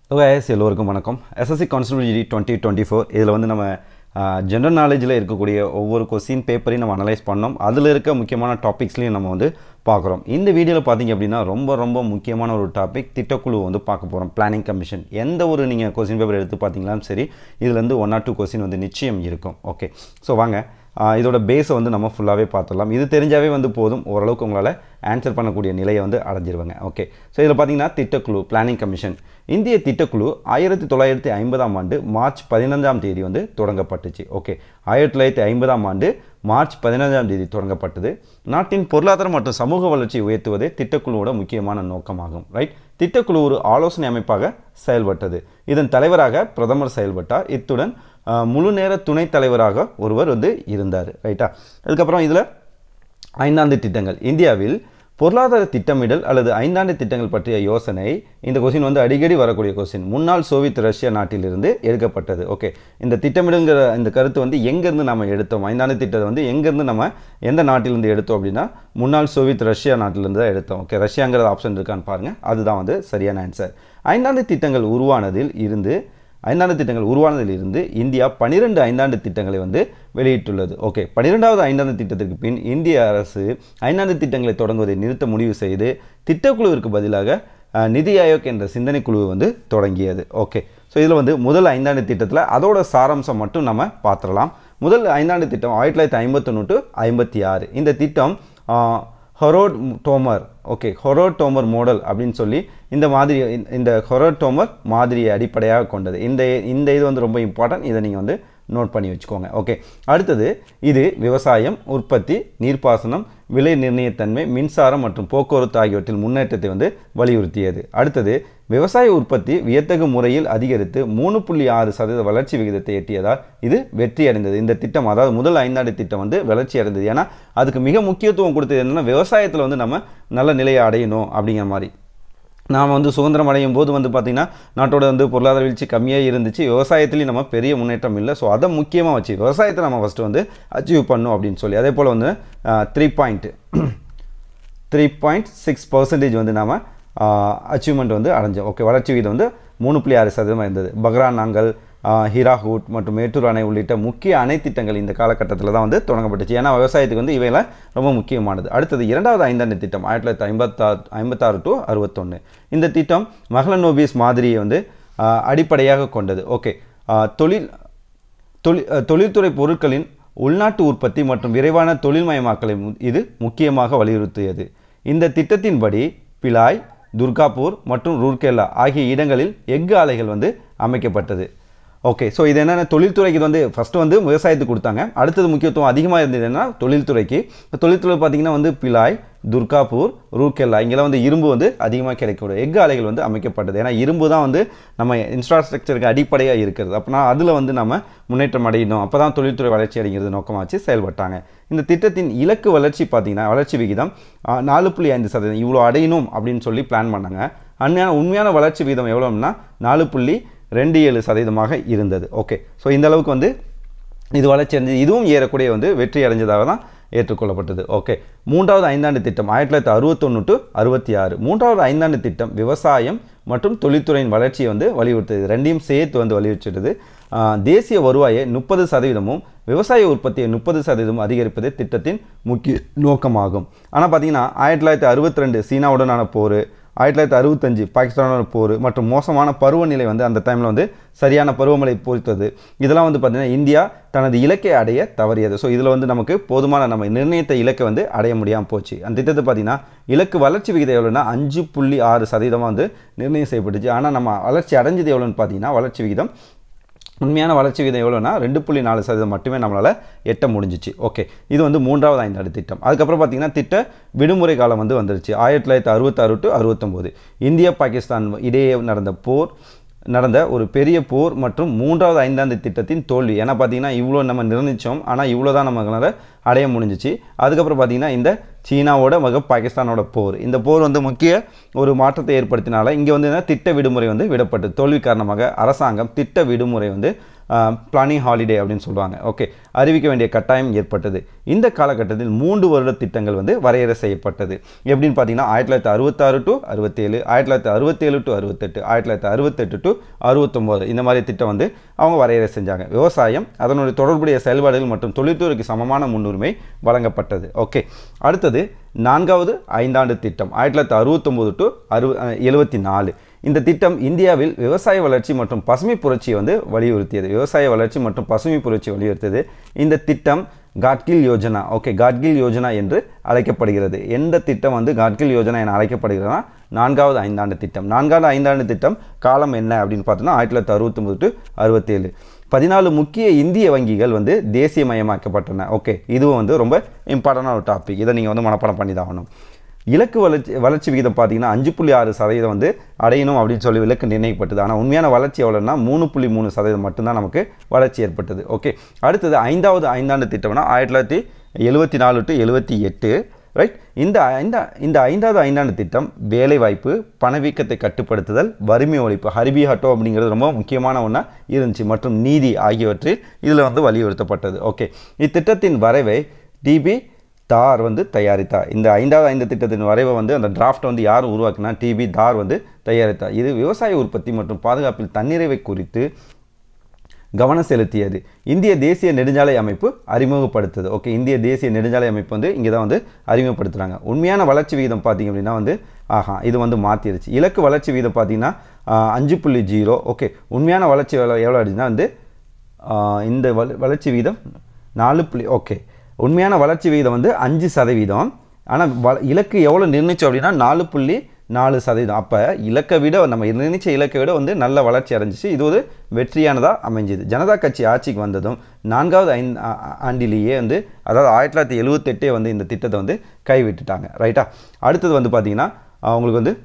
OS எல்லோருக்கும் வணக்கம் SSC constable GD twenty twenty four இதில் வந்து நம்ம ஜென்ரல் நாலேஜில் இருக்கக்கூடிய ஒவ்வொரு கொஸ்டின் பேப்பரையும் நம்ம அனலைஸ் பண்ணோம் அதில் இருக்க முக்கியமான டாபிக்ஸ்லையும் நம்ம வந்து பார்க்குறோம் இந்த வீடியோவில் பார்த்தீங்க அப்படின்னா ரொம்ப ரொம்ப முக்கியமான ஒரு டாபிக் திட்டக்குழு வந்து பார்க்க போகிறோம் பிளானிங் கமிஷன் எந்த ஒரு நீங்கள் கொஸ்டின் பேப்பர் எடுத்து பார்த்தீங்களாலும் சரி இதுலேருந்து ஒன் ஆர் டூ கொஸ்டின் வந்து நிச்சயம் இருக்கும் ஓகே ஸோ வாங்க ஆஹ் இதோட பேஸை வந்து நம்ம ஃபுல்லாகவே பார்த்துடலாம் இது தெரிஞ்சாவே வந்து போதும் ஓரளவுக்கு உங்களால் ஆன்சர் பண்ணக்கூடிய நிலையை வந்து அடைஞ்சிருவாங்க ஓகே ஸோ இதில் பார்த்தீங்கன்னா திட்டக்குழு பிளானிங் கமிஷன் இந்திய திட்டக்குழு ஆயிரத்தி தொள்ளாயிரத்தி ஐம்பதாம் ஆண்டு மார்ச் பதினஞ்சாம் தேதி வந்து தொடங்கப்பட்டுச்சு ஓகே ஆயிரத்தி தொள்ளாயிரத்தி ஐம்பதாம் ஆண்டு மார்ச் பதினஞ்சாம் தேதி தொடங்கப்பட்டது நாட்டின் பொருளாதாரம் மற்றும் சமூக வளர்ச்சியை உயர்த்துவதே திட்டக்குழுவோட முக்கியமான நோக்கமாகும் ரைட் திட்டக்குழு ஒரு ஆலோசனை அமைப்பாக செயல்பட்டது இதன் தலைவராக பிரதமர் செயல்பட்டார் இத்துடன் ஆஹ், முழு நேர துணைத் தலைவராக ஒருவர் வந்து இருந்தார் ரைட்டா அதுக்கப்புறம் இதில் ஐந்தாண்டு திட்டங்கள் இந்தியாவில் பொருளாதார திட்டமிடல் அல்லது ஐந்தாண்டு திட்டங்கள் பற்றிய யோசனை இந்த கொஸ்டின் வந்து அடிக்கடி வரக்கூடிய கொஸ்டின் முன்னாள் சோவியத் ரஷ்யா நாட்டிலிருந்து எடுக்கப்பட்டது ஓகே இந்த திட்டமிடல்ங்கிற இந்த கருத்து வந்து எங்கேருந்து நம்ம எடுத்தோம் ஐந்தாண்டு திட்டத்தை வந்து எங்கேருந்து நம்ம எந்த நாட்டிலிருந்து எடுத்தோம் அப்படின்னா முன்னாள் சோவியத் ரஷ்யா நாட்டிலிருந்து தான் எடுத்தோம் ஓகே ரஷ்யாங்கிற ஆப்ஷன் இருக்கான்னு பாருங்கள் அதுதான் வந்து சரியான ஆன்சர் ஐந்தாண்டு திட்டங்கள் உருவானதில் இருந்து ஐந்தாண்டு திட்டங்கள் உருவானதில் இருந்து இந்தியா பனிரெண்டு ஐந்தாண்டு திட்டங்களை வந்து வெளியிட்டுள்ளது ஓகே பன்னிரெண்டாவது ஐந்தாண்டு திட்டத்திற்கு பின் இந்திய அரசு ஐந்தாண்டு திட்டங்களை தொடங்குவதை நிறுத்த முடிவு செய்து திட்டக்குழுவிற்கு பதிலாக அஹ், நிதி ஆயோக் என்ற சிந்தனை குழுவை வந்து தொடங்கியது ஓகே ஸோ இதில் வந்து முதல் ஐந்தாண்டு திட்டத்தில் அதோட சாராம்சம் மட்டும் நம்ம பார்த்துடலாம் முதல் ஐந்தாண்டு திட்டம் ஆயிரத்தி தொள்ளாயிரத்தி ஐம்பத்தொன்று டு ஐம்பத்தி ஆறு இந்த திட்டம் ஆஹ், Harrod Domar okay Harrod Domar model அப்படின்னு சொல்லி இந்த மாதிரி இந்த- இந்த ஹொரோட் டோமர் மாதிரியை அடிப்படையாக கொண்டது இந்த இந்த இது வந்து ரொம்ப இம்பார்ட்டன்ட் இதை நீங்கள் வந்து நோட் பண்ணி வச்சுக்கோங்க ஓகே அடுத்தது இது விவசாயம் உற்பத்தி நீர்ப்பாசனம் விலை நிர்ணயத்தன்மை மின்சாரம் மற்றும் போக்குவரத்து ஆகியவற்றில் முன்னேற்றத்தை வந்து வலியுறுத்தியது அடுத்தது விவசாய உற்பத்தி வியத்தகு முறையில் அதிகரித்து மூணு புள்ளி ஆறு சதவீத வளர்ச்சி விகிதத்தை எட்டியதால் இது வெற்றி அடைந்தது இந்த திட்டம் அதாவது முதல் ஐந்தாண்டு திட்டம் வந்து வளர்ச்சி அடைந்தது ஏன்னா அதுக்கு மிக முக்கியத்துவம் கொடுத்தது என்னன்னா விவசாயத்தில் வந்து நம்ம நல்ல நிலையை அடையணும் அப்படிங்கிற மாதிரி நாம் வந்து சுதந்திரம் அடையும் போது வந்து பார்த்திங்கன்னா நாட்டோட வந்து பொருளாதார வீழ்ச்சி கம்மியாக இருந்துச்சு விவசாயத்துலேயும் நம்ம பெரிய முன்னேற்றம் இல்லை ஸோ அதை முக்கியமாக வச்சு விவசாயத்தை நம்ம ஃபஸ்ட்டு வந்து அச்சீவ் பண்ணும் அப்படின்னு சொல்லி அதே போல் வந்து three point three point six percentage வந்து நாம் அச்சீவ்மெண்ட் வந்து அடைஞ்சோம் ஓகே வளர்ச்சி விகிதம் வந்து மூணு புள்ளி ஆறு சதவீதமாக இருந்தது பக்ரா நாங்கல் ஹீராஹூட் மற்றும் மேட்டூர் அணை உள்ளிட்ட முக்கிய அணை திட்டங்கள் இந்த காலகட்டத்தில் தான் வந்து தொடங்கப்பட்டுச்சு ஏன்னா விவசாயத்துக்கு வந்து இவையெல்லாம் ரொம்ப முக்கியமானது அடுத்தது இரண்டாவது ஐந்தாண்டு திட்டம் ஆயிரத்தி தொள்ளாயிரத்தி ஐம்பத்தாறு ஐம்பத்தாறு டு அறுபத்தொன்று இந்த திட்டம் மகளநோபிஸ் மாதிரியை வந்து ஆஹ், அடிப்படையாக கொண்டது ஓகே தொழில் தொழில் அஹ், தொழில்துறை பொருட்களின் உள்நாட்டு உற்பத்தி மற்றும் விரைவான தொழில்மயமாக்கலை மு- இது முக்கியமாக வலியுறுத்தியது இந்த திட்டத்தின்படி பிலாய் துர்காப்பூர் மற்றும் ரூர்கேலா ஆகிய இடங்களில் எஃகு ஆலைகள் வந்து அமைக்கப்பட்டது ஓகே ஸோ இது என்னென்ன தொழில்துறைக்கு இது வந்து ஃபஸ்ட்டு வந்து விவசாயத்துக்கு கொடுத்தாங்க அடுத்தது முக்கியத்துவம் அதிகமாக இருந்தது என்ன தொழில்துறைக்கு இந்த தொழில்துறை பார்த்திங்கன்னா வந்து பிலாய் துர்காப்பூர் ரூர்கெல்லா இங்கெல்லாம் வந்து இரும்பு வந்து அதிகமாக கிடைக்கக்கூடிய எஃகு ஆலைகள் வந்து அமைக்கப்பட்டது ஏன்னா இரும்பு தான் வந்து நம்ம இன்ஃப்ராஸ்ட்ரக்சருக்கு அடிப்படையாக இருக்கிறது அப்படின்னா அதில் வந்து நம்ம முன்னேற்றம் அடையணும் அப்போ தான் தொழில்துறை வளர்ச்சி அடைகிறது நோக்கமாக வச்சு செயல்பட்டாங்க இந்த திட்டத்தின் இலக்கு வளர்ச்சி பார்த்தீங்கன்னா வளர்ச்சி விகிதம் ஆ, நாலு புள்ளி ஐந்து சதவீதம் இவ்வளோ அடையணும் அப்படின்னு சொல்லி பிளான் பண்ணாங்க உண்மையான உண்மையான வளர்ச்சி விகிதம் எவ்வளோன்னா நாலு புள்ளி ரெண்டு ஏழு சதவீதமாக இருந்தது ஓகே ஸோ இந்த அளவுக்கு வந்து இது வளர்ச்சி அடைஞ்சது இதுவும் ஏறக்கூடிய வந்து வெற்றி அடைஞ்சதாக தான் ஏற்றுக்கொள்ளப்பட்டது ஓகே மூன்றாவது ஐந்தாண்டு திட்டம் ஆயிரத்தி தொள்ளாயிரத்தி அறுபத்தொன்று டு அறுபத்தி ஆறு மூன்றாவது ஐந்தாண்டு திட்டம் விவசாயம் மற்றும் தொழில்துறையின் வளர்ச்சியை வந்து வலியுறுத்துது ரெண்டையும் சேர்த்து வந்து வலியுறுத்திடுது ஆஹ், தேசிய வருவாயை முப்பது சதவீதமும் விவசாய உற்பத்தியை முப்பது சதவீதம் அதிகரிப்பதே திட்டத்தின் முக்கிய நோக்கமாகும் ஆனால் பார்த்தீங்கன்னா ஆயிரத்தி தொள்ளாயிரத்தி அறுபத்தி ரெண்டு சீனாவுடனான போர் ஆயிரத்தி தொள்ளாயிரத்தி அறுபத்தஞ்சு பாகிஸ்தானோட போர் மற்றும் மோசமான பருவநிலை வந்து அந்த டைமில் வந்து சரியான பருவமழை பொறுத்தது இதெல்லாம் வந்து பார்த்திங்கன்னா இந்தியா தனது இலக்கை அடைய தவறியது ஸோ இதில் வந்து நமக்கு போதுமான நம்ம நிர்ணயித்த இலக்கை வந்து அடைய முடியாமல் போச்சு அந்த திட்டத்தை பார்த்தீங்கன்னா இலக்கு வளர்ச்சி விகிதம் எவ்வளோன்னா அஞ்சு புள்ளி ஆறு சதவீதமாக வந்து நிர்ணயம் செய்யப்பட்டுச்சு ஆனால் நம்ம வளர்ச்சி அடைஞ்சது எவ்வளோன்னு பார்த்தீங்கன்னா வளர்ச்சி விகிதம் உண்மையான வளர்ச்சி விகிதம் எவ்வளோனா ரெண்டு புள்ளி நாலு சதவீதம் மட்டுமே நம்மளால் எட்ட முடிஞ்சிச்சு ஓகே இது வந்து மூன்றாவது ஐந்தாண்டு திட்டம் அதுக்கப்புறம் பார்த்தீங்கன்னா திட்ட விடுமுறை காலம் வந்து வந்துருச்சு ஆயிரத்தி தொள்ளாயிரத்தி அறுபத்தாறு டு அறுபத்தொம்போது இந்தியா பாகிஸ்தான் இடையே நடந்த போர் நடந்த ஒரு பெரிய போர் மற்றும் மூன்றாவது ஐந்தாண்டு திட்டத்தின் தோல்வி ஏன்னா பார்த்தீங்கன்னா இவ்வளோ நம்ம நிர்ணயித்தோம் ஆனால் இவ்வளோ தான் நம்மளால் அடைய முடிஞ்சிச்சு அதுக்கப்புறம் பார்த்தீங்கன்னா இந்த சீனாவோட மக பாகிஸ்தானோட போர் இந்த போர் வந்து முக்கிய ஒரு மாற்றத்தை ஏற்படுத்தினால இங்கே வந்து என்ன திட்ட விடுமுறை வந்து விடப்பட்டது தோல்வி காரணமாக அரசாங்கம் திட்ட விடுமுறை வந்து பிளானிங் ஹாலிடே அப்படின்னு சொல்லுவாங்க ஓகே அறிவிக்க வேண்டிய கட்டாயம் ஏற்பட்டது இந்த காலகட்டத்தில் மூன்று வருட திட்டங்கள் வந்து வரையறை செய்யப்பட்டது எப்படின்னு பார்த்தீங்கன்னா ஆயிரத்தி தொள்ளாயிரத்தி அறுபத்தாறு டு அறுபத்தேழு ஆயிரத்தி தொள்ளாயிரத்தி அறுபத்தேழு டு அறுபத்தெட்டு ஆயிரத்தி தொள்ளாயிரத்தி அறுபத்தெட்டு டு அறுபத்தொம்போது இந்த மாதிரி திட்டம் வந்து அவங்க வரையறை செஞ்சாங்க விவசாயம் அதனுடைய தொடர்புடைய செயல்பாடுகள் மற்றும் தொழில்துறைக்கு சமமான முன்னுரிமை வழங்கப்பட்டது ஓகே அடுத்தது நான்காவது ஐந்தாண்டு திட்டம் ஆயிரத்தி தொள்ளாயிரத்தி அறுபத்தொம்போது டு அறு எழுபத்தி நாலு இந்த திட்டம் இந்தியாவில் விவசாய வளர்ச்சி மற்றும் பசுமை புரட்சியை வந்து வலியுறுத்தியது விவசாய வளர்ச்சி மற்றும் பசுமை புரட்சி வலியுறுத்தியது இந்த திட்டம் காட்கில் யோஜனா ஓகே காட்கில் யோஜனா என்று அழைக்கப்படுகிறது எந்த திட்டம் வந்து காட்கில் யோஜனா என அழைக்கப்படுகிறதுனா நான்காவது ஐந்தாண்டு திட்டம் நான்காவது ஐந்தாண்டு திட்டம் காலம் என்ன அப்படின்னு பார்த்தோம்னா ஆயிரத்தி தொள்ளாயிரத்தி அறுபத்தொம்பது டு அறுபத்தேழு பதினாலு முக்கிய இந்திய வங்கிகள் வந்து தேசியமயமாக்கப்பட்டன ஓகே இதுவும் வந்து ரொம்ப இம்பார்ட்டண்டான ஒரு டாபிக் இதை நீங்கள் வந்து மனப்பாடம் பண்ணி தான் ஆகணும் இலக்கு வளர்ச்சி வளர்ச்சி விகிதம் பார்த்தீங்கன்னா அஞ்சு புள்ளி ஆறு சதவீதம் வந்து அடையணும் அப்படின்னு சொல்லி இலக்கு நிர்ணயிக்கப்பட்டது ஆனால் உண்மையான வளர்ச்சி எவ்வளோன்னா மூணு புள்ளி மூணு சதவீதம் மட்டும்தான் நமக்கு வளர்ச்சி ஏற்பட்டது ஓகே அடுத்தது ஐந்தாவது ஐந்தாண்டு திட்டம்னா ஆயிரத்தி தொள்ளாயிரத்தி எழுபத்தி நாலு டு எழுபத்தி எட்டு ரைட் இந்த ஐந்தா இந்த ஐந்தாவது ஐந்தாண்டு திட்டம் வேலைவாய்ப்பு பணவீக்கத்தை கட்டுப்படுத்துதல் வறுமை ஒழிப்பு ஹரிபி ஹட்டோ அப்படிங்கிறது ரொம்ப முக்கியமான ஒன்றா இருந்துச்சு மற்றும் நீதி ஆகியவற்றில் இதில் வந்து வலியுறுத்தப்பட்டது ஓகே இத்திட்டத்தின் வரைவை டிபி தார் வந்து தயாரித்தார் இந்த ஐந்தாவது ஐந்து திட்டத்தின் வரைவை வந்து அந்த டிராஃப்ட் வந்து யார் உருவாக்குனா டிபி தார் வந்து தயாரித்தார் இது விவசாய உற்பத்தி மற்றும் பாதுகாப்பில் தன்னிறைவை குறித்து கவனம் செலுத்தியது இந்திய தேசிய நெடுஞ்சாலை அமைப்பு அறிமுகப்படுத்துது ஓகே இந்திய தேசிய நெடுஞ்சாலை அமைப்பு வந்து இங்கே தான் வந்து அறிமுகப்படுத்துகிறாங்க உண்மையான வளர்ச்சி விகிதம் பார்த்தீங்க அப்படின்னா வந்து ஆஹா இது வந்து மாற்றிருச்சு இலக்கு வளர்ச்சி விகிதம் பார்த்தீங்கன்னா அஞ்சு புள்ளி ஜீரோ ஓகே உண்மையான வளர்ச்சி எவ்வளோ எவ்வளோ அடிச்சுன்னா வந்து இந்த வள வளர்ச்சி விகிதம் நாலு புள்ளி ஓகே உண்மையான வளர்ச்சி விகிதம் வந்து அஞ்சு சதவீதம் ஆனால் வ இலக்கு எவ்வளோ நிர்ணயிச்சோம் அப்படின்னா நாலு புள்ளி நாலு சதவீதம் அப்போ இலக்கை விட நம்ம நிர்ணயிச்ச இலக்கை விட வந்து நல்ல வளர்ச்சி அடைஞ்சிச்சு இது ஒரு வெற்றியானதாக அமைஞ்சுது ஜனதா கட்சி ஆட்சிக்கு வந்ததும் நான்காவது ஐந்து ஆண்டிலேயே வந்து அதாவது ஆயிரத்தி தொள்ளாயிரத்தி எழுவத்தெட்டே வந்து இந்த திட்டத்தை வந்து கைவிட்டுட்டாங்க ரைட்டா அடுத்தது வந்து பார்த்திங்கன்னா அவங்களுக்கு வந்து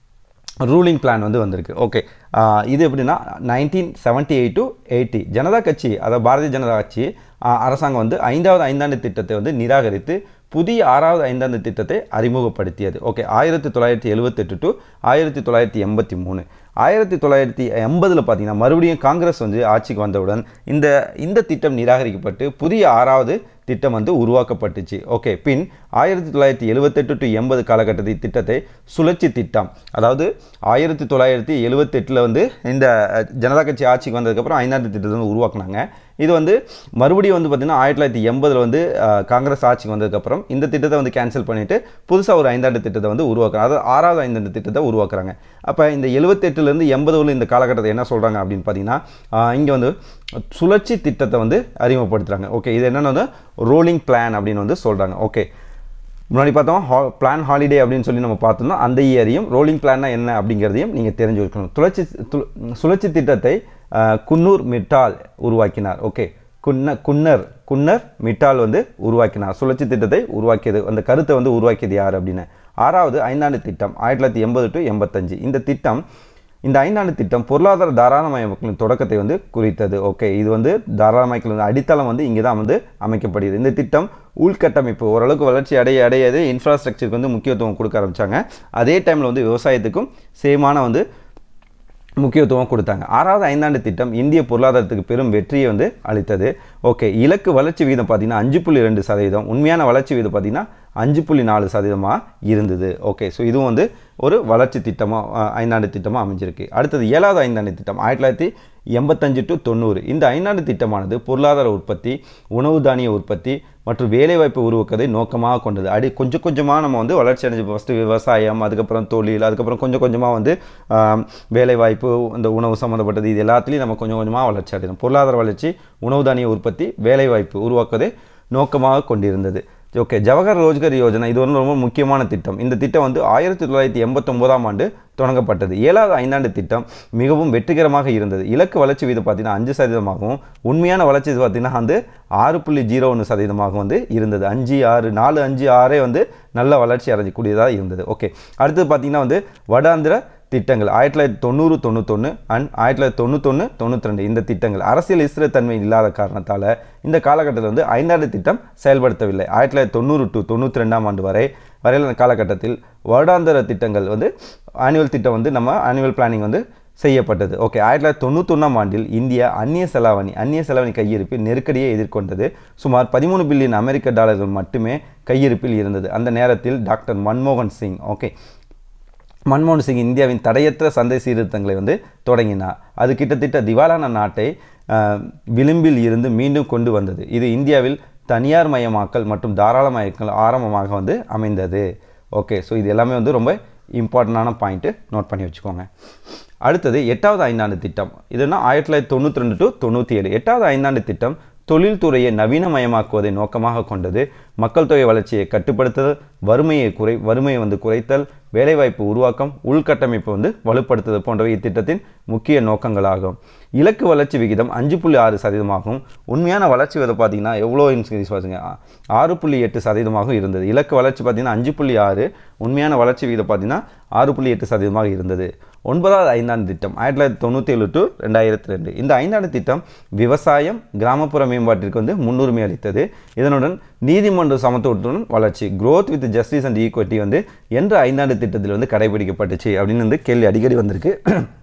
ரூலிங் பிளான் வந்து வந்திருக்கு ஓகே இது எப்படின்னா nineteen seventy eight to eighty Janata கட்சி அதாவது பாரதிய ஜனதா கட்சி அரசாங்கம் வந்து ஐந்தாவது ஐந்தாண்டு திட்டத்தை வந்து நிராகரித்து புதிய ஆறாவது ஐந்தாண்டு திட்டத்தை அறிமுகப்படுத்தியது ஓகே ஆயிரத்தி தொள்ளாயிரத்தி எழுபத்தெட்டு டு ஆயிரத்தி தொள்ளாயிரத்தி எண்பத்தி மூணு ஆயிரத்தி தொள்ளாயிரத்தி எண்பதில் பார்த்தீங்கன்னா மறுபடியும் காங்கிரஸ் வந்து ஆட்சிக்கு வந்தவுடன் இந்த இந்த திட்டம் நிராகரிக்கப்பட்டு புதிய ஆறாவது திட்டம் வந்து உருவாக்கப்பட்டுச்சு ஓகே பின் ஆயிரத்தி தொள்ளாயிரத்தி எழுபத்தெட்டு டு எண்பது காலகட்டத்தில் திட்டத்தை சுழற்சி திட்டம் அதாவது ஆயிரத்தி தொள்ளாயிரத்தி எழுபத்தெட்டில் வந்து இந்த ஜனதா கட்சி ஆட்சிக்கு வந்ததுக்கப்புறம் ஐந்தாண்டு திட்டத்தை வந்து உருவாக்குனாங்க இது வந்து மறுபடியும் வந்து பார்த்திங்கன்னா ஆயிரத்தி தொள்ளாயிரத்தி எண்பதில் வந்து காங்கிரஸ் ஆட்சிக்கு வந்ததுக்கப்புறம் இந்த திட்டத்தை வந்து கேன்சல் பண்ணிவிட்டு புதுசாக ஒரு ஐந்தாண்டு திட்டத்தை வந்து உருவாக்குறாங்க அதாவது ஆறாவது ஐந்தாண்டு திட்டத்தை உருவாக்குறாங்க அப்போ இந்த எழுபத்தெட்டுலேருந்து எண்பது உள்ள இந்த காலகட்டத்தை என்ன சொல்கிறாங்க அப்படின்னு பார்த்தீங்கன்னா இங்கே வந்து சுழற்சி திட்டத்தை வந்து அறிமுகப்படுத்துகிறாங்க ஓகே இது என்னென்ன வந்து ரோலிங் பிளான் அப்படின்னு வந்து சொல்கிறாங்க ஓகே முன்னாடி பார்த்தோம் ஹா பிளான் ஹாலிடே அப்படின்னு சொல்லி நம்ம பார்த்தோம்னா அந்த இயரையும் ரோலிங் பிளான்னா என்ன அப்படிங்கிறதையும் நீங்கள் தெரிஞ்சு வைக்கணும் சுழற்சி சுழற்சி திட்டத்தை குன்னூர் மிட்டால் உருவாக்கினார் ஓகே குன்ன குன்னர் குன்னர் மிட்டால் வந்து உருவாக்கினார் சுழற்சி திட்டத்தை உருவாக்கியது அந்த கருத்தை வந்து உருவாக்கியது யார் அப்படின்னு ஆறாவது ஐந்தாண்டு திட்டம் ஆயிரத்தி தொள்ளாயிரத்தி எண்பது டு எண்பத்தஞ்சு இந்த திட்டம் இந்த ஐந்தாண்டு திட்டம் பொருளாதார தாராளமயமாக்கலின் தொடக்கத்தை வந்து குறித்தது ஓகே இது வந்து தாராளமயக்கல் வந்து அடித்தளம் வந்து இங்கே தான் வந்து அமைக்கப்படுகிறது இந்த திட்டம் உள்கட்டமைப்பு ஓரளவுக்கு வளர்ச்சி அடைய அடையாது இன்ஃப்ராஸ்ட்ரக்சருக்கு வந்து முக்கியத்துவம் கொடுக்க ஆரம்பித்தாங்க அதே டைமில் வந்து விவசாயத்துக்கும் சேமான வந்து முக்கியத்துவம் கொடுத்தாங்க ஆறாவது ஐந்தாண்டு திட்டம் இந்திய பொருளாதாரத்துக்கு பெரும் வெற்றியை வந்து அளித்தது ஓகே இலக்கு வளர்ச்சி விகிதம் பார்த்தீங்கன்னா அஞ்சு புள்ளி ரெண்டு சதவீதம் உண்மையான வளர்ச்சி விகிதம் பார்த்தீங்கன்னா அஞ்சு புள்ளி நாலு சதவீதமாக இருந்தது ஓகே ஸோ இதுவும் வந்து ஒரு வளர்ச்சி திட்டமாக ஐந்தாண்டு திட்டமாக அமைஞ்சிருக்கு அடுத்தது ஏழாவது ஐந்தாண்டு திட்டம் ஆயிரத்தி தொள்ளாயிரத்தி எண்பத்தஞ்சு டு தொண்ணூறு இந்த ஐந்தாண்டு திட்டமானது பொருளாதார உற்பத்தி உணவு தானிய உற்பத்தி மற்றும் வேலைவாய்ப்பு உருவாக்குவதை நோக்கமாக கொண்டது அடி கொஞ்சம் கொஞ்சமாக நம்ம வந்து வளர்ச்சி அடைஞ்சு ஃபஸ்ட்டு விவசாயம் அதுக்கப்புறம் தொழில் அதுக்கப்புறம் கொஞ்சம் கொஞ்சமாக வந்து வேலைவாய்ப்பு இந்த உணவு சம்மந்தப்பட்டது இது எல்லாத்துலேயும் நம்ம கொஞ்சம் கொஞ்சமாக வளர்ச்சி அடையணும் பொருளாதார வளர்ச்சி உணவு தானிய உற்பத்தி வேலைவாய்ப்பு உருவாக்குவதை நோக்கமாக கொண்டிருந்தது ஓகே ஜவஹர் ரோஜ்கர் யோஜனா இது வந்து ரொம்ப முக்கியமான திட்டம் இந்த திட்டம் வந்து ஆயிரத்தி தொள்ளாயிரத்தி எண்பத்தொம்போதாம் ஆண்டு தொடங்கப்பட்டது ஏழாவது ஐந்தாண்டு திட்டம் மிகவும் வெற்றிகரமாக இருந்தது இலக்கு வளர்ச்சி வீதம் பார்த்தீங்கன்னா அஞ்சு சதவீதமாகவும் உண்மையான வளர்ச்சி பார்த்தீங்கன்னா வந்து ஆறு புள்ளி ஜீரோ ஒன்று சதவீதமாக வந்து இருந்தது அஞ்சு ஆறு நாலு அஞ்சு ஆறே வந்து நல்ல வளர்ச்சி அடைஞ்சக்கூடியதாக இருந்தது ஓகே அடுத்தது பார்த்தீங்கன்னா வந்து வடாந்திர திட்டங்கள் ஆயிரத்தி தொள்ளாயிரத்தி தொண்ணூறு தொண்ணூத்தொன்று அண்ட் ஆயிரத்தி தொள்ளாயிரத்தி தொண்ணூத்தொன்று தொண்ணூற்றி ரெண்டு இந்த திட்டங்கள் அரசியல் ஸ்திரத்தன்மை இல்லாத காரணத்தால் இந்த காலகட்டத்தில் வந்து ஐந்தாண்டு திட்டம் செயல்படுத்தவில்லை ஆயிரத்தி தொள்ளாயிரத்தி தொண்ணூறு டு தொண்ணூற்றி ரெண்டாம் ஆண்டு வரை வரையிலான காலகட்டத்தில் வருடாந்திர திட்டங்கள் வந்து ஆனுவல் திட்டம் வந்து நம்ம ஆனுவல் பிளானிங் வந்து செய்யப்பட்டது ஓகே ஆயிரத்தி தொள்ளாயிரத்தி தொண்ணூத்தொன்னாம் ஆண்டில் இந்தியா அந்நிய செலாவணி அந்நிய செலாவணி கையிருப்பில் நெருக்கடியை எதிர்கொண்டது சுமார் பதிமூணு பில்லியன் அமெரிக்க டாலர்கள் மட்டுமே கையிருப்பில் இருந்தது அந்த நேரத்தில் டாக்டர் மன்மோகன் சிங் ஓகே மன்மோகன் சிங் இந்தியாவின் தடையற்ற சந்தை சீர்திருத்தங்களை வந்து தொடங்கினார் அது கிட்டத்தட்ட திவாலான நாட்டை அஹ், விளிம்பில் இருந்து மீண்டும் கொண்டு வந்தது இது இந்தியாவில் தனியார் மயமாக்கல் மற்றும் தாராளமயக்கல் ஆரம்பமாக வந்து அமைந்தது ஓகே ஸோ இது எல்லாமே வந்து ரொம்ப இம்பார்ட்டண்டான பாயிண்ட்டு நோட் பண்ணி வச்சுக்கோங்க அடுத்தது எட்டாவது ஐந்தாண்டு திட்டம் இதுனா ஆயிரத்தி தொள்ளாயிரத்தி தொண்ணூற்றி ரெண்டு டு தொண்ணூற்றி ஏழு எட்டாவது ஐந்தாண்டு திட்டம் தொழில்துறையை நவீனமயமாக்குவதை நோக்கமாக கொண்டது மக்கள் தொகை வளர்ச்சியை கட்டுப்படுத்துதல் வறுமையை குறை வறுமையை வந்து குறைத்தல் வேலைவாய்ப்பு உருவாக்கம் உள்கட்டமைப்பை வந்து வலுப்படுத்துதல் போன்றவை இத்திட்டத்தின் முக்கிய நோக்கங்களாகும் இலக்கு வளர்ச்சி விகிதம் அஞ்சு புள்ளி ஆறு சதவீதமாகும் உண்மையான வளர்ச்சி விகிதம் பார்த்தீங்கன்னா எவ்வளோ இன்க்ரீஸ் பாருங்க ஆறு புள்ளி எட்டு சதவீதமாக இருந்தது இலக்கு வளர்ச்சி பார்த்தீங்கன்னா அஞ்சு புள்ளி ஆறு உண்மையான வளர்ச்சி விகிதம் பார்த்தீங்கன்னா ஆறு புள்ளி எட்டு சதவீதமாக இருந்தது ஒன்பதாவது ஐந்தாண்டு திட்டம் ஆயிரத்தி தொள்ளாயிரத்தி தொண்ணூற்றி ஏழு டு ரெண்டாயிரத்தி ரெண்டு இந்த ஐந்தாண்டு திட்டம் விவசாயம் கிராமப்புற மேம்பாட்டிற்கு வந்து முன்னுரிமை அளித்தது இதனுடன் நீதிமன்ற சமத்துவத்துடன் வளர்ச்சி growth with justice and equity வந்து என்ற ஐந்தாண்டு திட்டத்தில் வந்து கடைபிடிக்கப்பட்டுச்சு அப்படின்னு வந்து கேள்வி அடிக்கடி வந்திருக்கு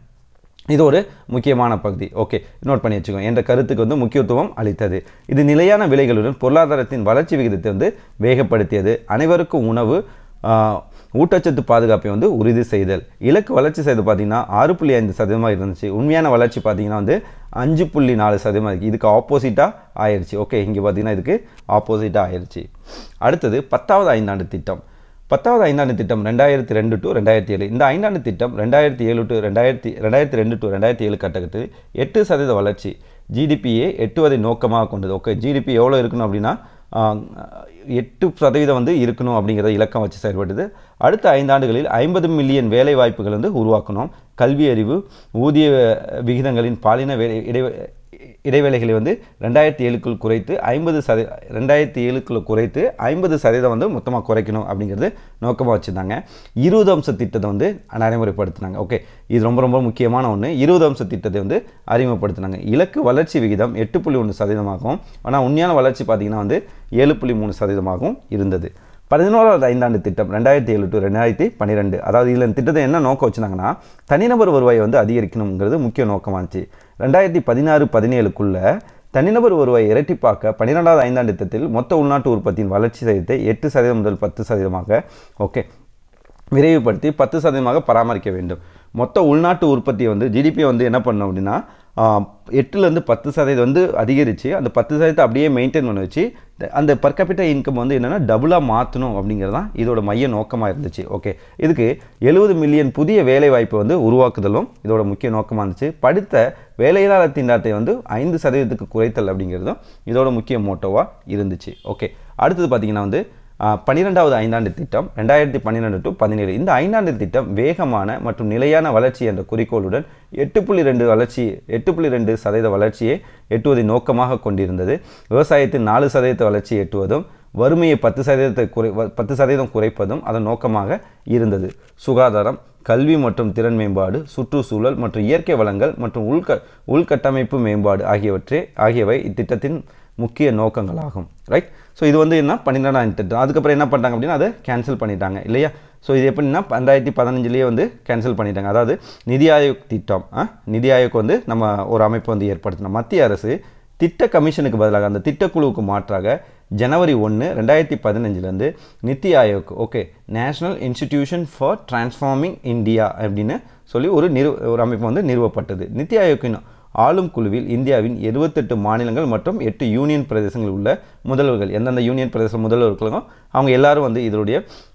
இது ஒரு முக்கியமான பகுதி ஓகே நோட் பண்ணி வச்சுக்கோங்க என்ற கருத்துக்கு வந்து முக்கியத்துவம் அளித்தது இது நிலையான விலைகளுடன் பொருளாதாரத்தின் வளர்ச்சி விகிதத்தை வந்து வேகப்படுத்தியது அனைவருக்கும் உணவு ஆஹ், ஊட்டச்சத்து பாதுகாப்பை வந்து உறுதி செய்தல் இலக்கு வளர்ச்சி செய்து பார்த்தீங்கன்னா ஆறு புள்ளி ஐந்து சதவீதமாக இருந்துச்சு உண்மையான வளர்ச்சி பார்த்தீங்கன்னா வந்து அஞ்சு புள்ளி நாலு சதவீதமாக இருக்குது இதுக்கு ஆப்போசிட்டாக ஆயிடுச்சு ஓகே இங்கே பார்த்தீங்கன்னா இதுக்கு ஆப்போசிட்டாக ஆயிடுச்சு அடுத்தது பத்தாவது ஐந்தாண்டு திட்டம் பத்தாவது ஐந்தாண்டு திட்டம் ரெண்டாயிரத்தி ரெண்டு டு ரெண்டாயிரத்தி ஏழு இந்த ஐந்தாண்டு திட்டம் ரெண்டாயிரத்தி ஏழு டு ரெண்டாயிரத்தி ரெண்டாயிரத்தி ரெண்டு டு ரெண்டாயிரத்தி ஏழு காலகட்டத்தில் எட்டு சதவீத வளர்ச்சி ஜிடிபியை எட்டுவதை நோக்கமாக கொண்டது ஓகே ஜிடிபி எவ்வளோ இருக்கணும் அப்படின்னா ஆஹ், எட்டு சதவீதம் வந்து இருக்கணும் அப்படிங்கிறத இலக்கம் வச்சு செயல்படுது அடுத்த ஐந்தாண்டுகளில் ஐம்பது மில்லியன் வேலை வாய்ப்புகள் வந்து உருவாக்கணும் கல்வி அறிவு ஊதிய விகிதங்களின் பாலின வேலை இடை இடைவேளைகளை வந்து ரெண்டாயிரத்தி ஏழுக்குள் குறைத்து ஐம்பது சத ரெண்டாயிரத்தி ஏழுக்குள்ள குறைத்து ஐம்பது சதவீதம் வந்து மொத்தமாக குறைக்கணும் அப்படிங்கிறது நோக்கமாக வச்சுருந்தாங்க இருபது அம்ச திட்டத்தை வந்து நடைமுறைப்படுத்தினாங்க ஓகே இது ரொம்ப ரொம்ப முக்கியமான ஒன்று இருபது அம்ச திட்டத்தை வந்து அறிமுகப்படுத்தினாங்க இலக்கு வளர்ச்சி விகிதம் எட்டு புள்ளி ஒன்று சதவீதமாகவும் ஆனால் உண்மையான வளர்ச்சி பார்த்திங்கன்னா வந்து ஏழு புள்ளி மூணு சதவீதமாகவும் இருந்தது பதினோராவது ஐந்தாண்டு திட்டம் ரெண்டாயிரத்தி ஏழு டு ரெண்டாயிரத்தி பன்னிரெண்டு அதாவது இதில் திட்டத்தை என்ன நோக்கம் வச்சுருந்தாங்கன்னா தனிநபர் வருவாயை வந்து அதிகரிக்கணுங்கிறது முக்கிய நோக்கமாச்சு ரெண்டாயிரத்தி பதினாறு பதினேழுக்குள்ள தனிநபர் வருவாயை இரட்டிப்பாக்க பன்னிரெண்டாவது ஐந்தாண்டு திட்டத்தில் மொத்த உள்நாட்டு உற்பத்தியின் வளர்ச்சி சதவீதத்தை எட்டு சதவீதம் முதல் பத்து சதவீதமாக ஓகே விரைவுபடுத்தி பத்து சதவீதமாக பராமரிக்க வேண்டும் மொத்த உள்நாட்டு உற்பத்தியை வந்து ஜிடிபியை வந்து என்ன பண்ணணும் அப்படின்னா எட்டுலேருந்து பத்து சதவீதம் வந்து அதிகரித்து அந்த பத்து சதவீதத்தை அப்படியே மெயின்டைன் பண்ண வச்சு த- அந்த per capita இன்கம் வந்து என்னென்னா டபுளாக மாற்றணும் அப்படிங்கிறது தான் இதோட மைய நோக்கமாக இருந்துச்சு ஓகே இதுக்கு எழுபது மில்லியன் புதிய வேலை வாய்ப்பை வந்து உருவாக்குதலும் இதோட முக்கிய நோக்கமாக இருந்துச்சு படித்த வேலையில்லா திண்டாட்டத்தை வந்து ஐந்து சதவீதத்துக்கு குறைத்தல் அப்படிங்கிறதும் இதோட முக்கிய மோட்டோவாக இருந்துச்சு ஓகே அடுத்தது பார்த்திங்கன்னா வந்து பன்னிரெண்டாவது ஐந்தாண்டு திட்டம் ரெண்டாயிரத்தி பன்னிரெண்டு டு பதினேழு இந்த ஐந்தாண்டு திட்டம் வேகமான மற்றும் நிலையான வளர்ச்சி என்ற குறிக்கோளுடன் எட்டு புள்ளி ரெண்டு வளர்ச்சி எட்டு புள்ளி ரெண்டு சதவீத வளர்ச்சியை எட்டுவதை நோக்கமாக கொண்டிருந்தது விவசாயத்தின் நாலு சதவீத வளர்ச்சியை எட்டுவதும் வறுமையை பத்து சதவீதத்தை குறை வ- பத்து சதவீதம் குறைப்பதும் அதன் நோக்கமாக இருந்தது சுகாதாரம் கல்வி மற்றும் திறன் மேம்பாடு சுற்றுச்சூழல் மற்றும் இயற்கை வளங்கள் மற்றும் உள்க உள்கட்டமைப்பு மேம்பாடு ஆகியவற்றே ஆகியவை இத்திட்டத்தின் முக்கிய நோக்கங்களாகும் ரைட் ஸோ இது வந்து என்ன பன்னிரெண்டாம் திட்டம் அதுக்கப்புறம் என்ன பண்ணிட்டாங்க அப்படின்னா அதை கேன்சல் பண்ணிட்டாங்க இல்லையா ஸோ இது எப்படின்னா ரெண்டாயிரத்தி பதினஞ்சுலேயே வந்து கேன்சல் பண்ணிட்டாங்க அதாவது நிதி ஆயோக் திட்டம் ஆ? நிதி ஆயோக் வந்து நம்ம ஒரு அமைப்பு வந்து ஏற்படுத்தினோம் மத்திய அரசு திட்ட கமிஷனுக்கு பதிலாக அந்த திட்டக்குழுவுக்கு மாற்றாக ஜனவரி ஒன்று ரெண்டாயிரத்தி பதினஞ்சுலேருந்து NITI Aayog okay National Institution for Transforming India அப்படின்னு சொல்லி ஒரு நிறு ஒரு அமைப்பு வந்து நிறுவப்பட்டது நித்தி ஆயோக்கின் ஆளும் குழுவில் இந்தியாவின் 78 மாநிலங்கள் மற்றும் எட்டு யூனியன் பிரதேசங்கள் உள்ள முதல்வர்கள் எந்தெந்த யூனியன் பிரதேச முதல்வர்களும் அவங்க எல்லாரும் வந்து இதனுடைய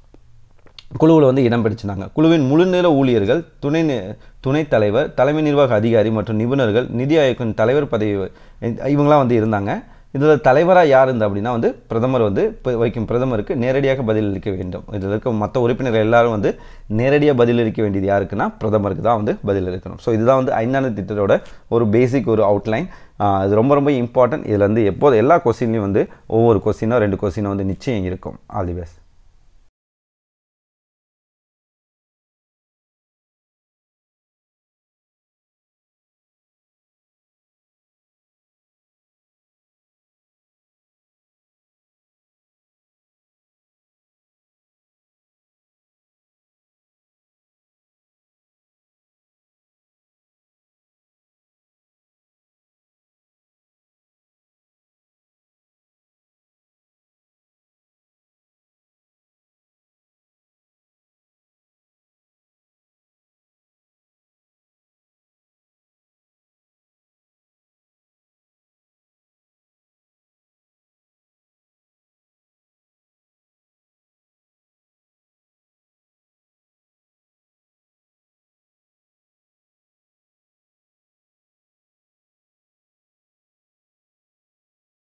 குழுவில் வந்து இடம் பிடிச்சினாங்க குழுவின் முழுநேர ஊழியர்கள் துணை நி- துணைத் தலைவர் தலைமை நிர்வாக அதிகாரி மற்றும் நிபுணர்கள் நிதி ஆயோக்கின் தலைவர் பதவி வ- இவங்களாம் வந்து இருந்தாங்க இதில் தலைவராக யார் இருந்தா அப்படின்னா வந்து பிரதமர் வந்து ப- வைக்கும் பிரதமருக்கு நேரடியாக பதிலளிக்க வேண்டும் இதில் இருக்க மற்ற உறுப்பினர்கள் எல்லாரும் வந்து நேரடியாக பதிலளிக்க வேண்டியது யாருக்குன்னா பிரதமருக்கு தான் வந்து பதில் இருக்கணும் ஸோ இதுதான் வந்து ஐந்தாண்டு திட்டத்தோட ஒரு பேசிக் ஒரு அவுட்லைன் இது ரொம்ப ரொம்ப இம்பார்ட்டன்ட் இதில் வந்து எப்போது எல்லா கொஸ்டின்லையும் வந்து ஒவ்வொரு கொஸ்டினோ ரெண்டு கொஸ்டினோ வந்து நிச்சயம் இருக்கும் ஆல் தி பெஸ்ட்